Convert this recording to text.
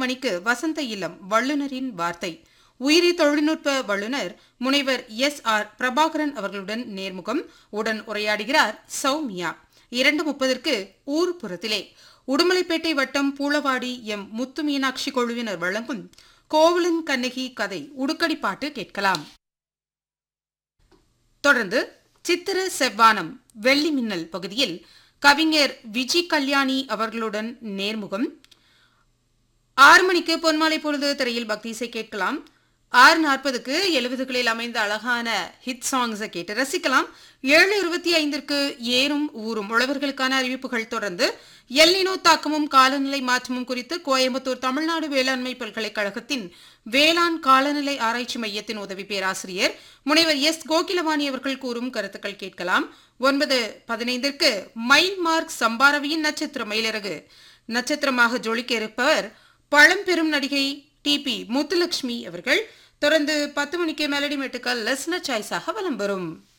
மணிக்கு வசந்த இல்லம் வல்லுநரின் வார்த்தை உயிரி தொழில்நுட்ப வல்லுநர் முனைவர் எஸ் ஆர் பிரபாகரன் அவர்களுடன் நேர்முகம் உடன் உரையாடுகிறார் சௌமியா இரண்டு முப்பதற்கு ஊர்புறத்திலே உடுமலைப்பேட்டை வட்டம் பூளவாடி எம் முத்து மீனாட்சி குழுவினர் வழங்கும் கோவலன் கண்ணகி கதை உடுக்கடி பாட்டு கேட்கலாம் தொடர்ந்து சித்திர செவ்வானம் வெள்ளி மின்னல் பகுதியில் கவிஞர் விஜி கல்யாணி அவர்களுடன் நேர்முகம் ஆறு மணிக்கு பொன்மாலை பொழுது திரையில் பக்தி இசை கேட்கலாம் ஆறு நாற்பதுக்கு எழுபதுகளில் அமைந்த அழகான ஹிட் சாங்ஸை கேட்டு ரசிக்கலாம் ஏழு இருபத்தி ஐந்திற்கு ஏறும் ஊரும் உழவர்களுக்கான அறிவிப்புகள் தொடர்ந்து எல்லினோ தாக்கமும் காலநிலை மாற்றமும் குறித்து கோயம்புத்தூர் தமிழ்நாடு வேளாண்மை பல்கலைக்கழகத்தின் வேளாண் காலநிலை ஆராய்ச்சி மையத்தின் உதவி பேராசிரியர் முனைவர் எஸ் கோகிலவாணி அவர்கள் கூறும் கருத்துக்கள் கேட்கலாம் ஒன்பது பதினைந்திற்கு மைல் மார்க் சம்பாரவியின் நட்சத்திர மயிலிறகு நட்சத்திரமாக ஜொலிக்க இருப்பவர் பழம்பெரும் நடிகை டி பி முத்துலட்சுமி அவர்கள் தொடர்ந்து பத்து மணிக்கு மெலடி மெட்டுக்கள் லெஸ்னர் சாய்ஸாக வலம் வரும்